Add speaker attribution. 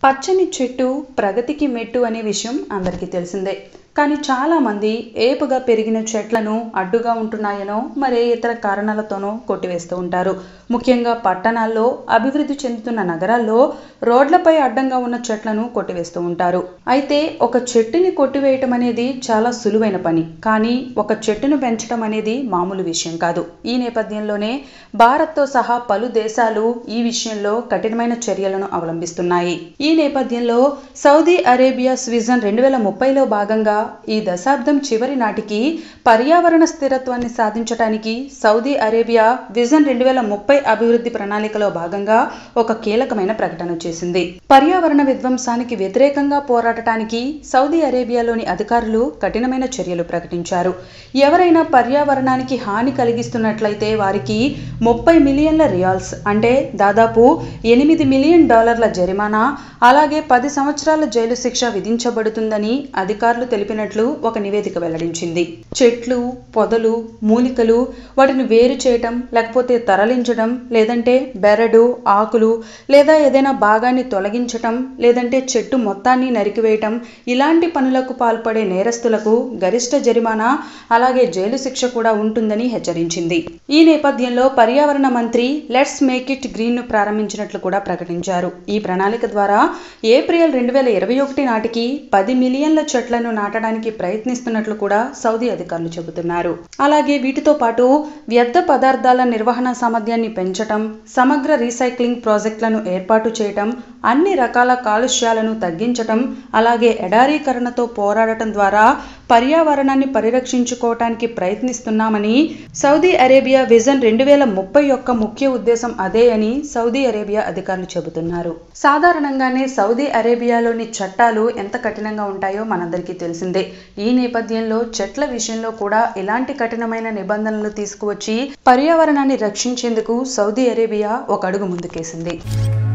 Speaker 1: పచ్చని చెట్టు ప్రగతికి మెట్టు అనే విషయం అందరికీ తెలిసిందే కానీ చాలామంది ఏపుగా పెరిగిన చెట్లను అడ్డుగా ఉంటున్నాయనో మరే ఇతర కారణాలతోనో కొట్టివేస్తూ ఉంటారు ముఖ్యంగా పట్టణాల్లో అభివృద్ధి చెందుతున్న నగరాల్లో రోడ్లపై అడ్డంగా ఉన్న చెట్లను కొట్టివేస్తూ ఉంటారు అయితే ఒక చెట్టుని కొట్టివేయటం అనేది చాలా సులువైన పని కానీ ఒక చెట్టును పెంచడం అనేది మామూలు విషయం కాదు ఈ నేపథ్యంలోనే భారత్తో సహా పలు దేశాలు ఈ విషయంలో కఠినమైన చర్యలను అవలంబిస్తున్నాయి ఈ నేపథ్యంలో సౌదీ అరేబియా స్విజన్ రెండు వేల ముప్పైలో భాగంగా ఈ దశాబ్దం చివరి నాటికి పర్యావరణ స్థిరత్వాన్ని సాధించడానికి సౌదీ అరేబియా విజన్ రెండు వేల ముప్పై అభివృద్ధి ప్రణాళికలో భాగంగా ఒక కీలకమైన ప్రకటన చేసింది పర్యావరణ విధ్వంసానికి వ్యతిరేకంగా పోరాడటానికి సౌదీ అరేబియాలోని అధికారులు కఠినమైన చర్యలు ప్రకటించారు ఎవరైనా పర్యావరణానికి హాని కలిగిస్తున్నట్లయితే వారికి ముప్పై మిలియన్ల రియాల్స్ అంటే దాదాపు ఎనిమిది మిలియన్ డాలర్ల జరిమానా అలాగే పది సంవత్సరాల జైలు శిక్ష విధించబడుతుందని అధికారులు తెలిపినట్లు ఒక నివేదిక వెల్లడించింది చెట్లు పొదలు మూలికలు వాటిని వేరు చేయటం లేకపోతే తరలించడం లేదంటే బెరడు ఆకులు లేదా ఏదైనా భాగాన్ని తొలగించటం లేదంటే చెట్టు మొత్తాన్ని నరికివేయటం ఇలాంటి పనులకు పాల్పడే నేరస్తులకు గరిష్ట జరిమానా అలాగే జైలు శిక్ష కూడా ఉంటుందని హెచ్చరించింది ఈ నేపథ్యంలో పర్యావరణ మంత్రి లెట్స్ మేక్ ఇట్ గ్రీన్ ను ప్రారంభించినట్లు కూడా ప్రకటించారు ఈ ప్రణాళిక ద్వారా ఏప్రిల్ రెండు వేల ఇరవై ఒకటి నాటికి పది మిలియన్ల చెట్లను నాటడానికి ప్రయత్నిస్తున్నట్లు కూడా సౌదీ అధికారులు చెబుతున్నారు అలాగే వీటితో పాటు వ్యర్థ పదార్థాల నిర్వహణ సామర్థ్యాన్ని పెంచటం సమగ్ర రీసైక్లింగ్ ప్రాజెక్టులను ఏర్పాటు చేయటం అన్ని రకాల కాలుష్యాలను తగ్గించటం అలాగే ఎడారీకరణతో పోరాడటం ద్వారా పర్యావరణాన్ని పరిరక్షించుకోవటానికి ప్రయత్నిస్తున్నామని సౌదీ అరేబియా విజన్ రెండు వేల ముప్పై యొక్క ముఖ్య ఉద్దేశం అదే అని సౌదీ అరేబియా అధికారులు చెబుతున్నారు సాధారణంగానే సౌదీ అరేబియాలోని చట్టాలు ఎంత కఠినంగా ఉంటాయో మనందరికీ తెలిసిందే ఈ నేపథ్యంలో చెట్ల విషయంలో కూడా ఇలాంటి కఠినమైన నిబంధనలు తీసుకువచ్చి పర్యావరణాన్ని రక్షించేందుకు సౌదీ అరేబియా ఒక అడుగు ముందుకేసింది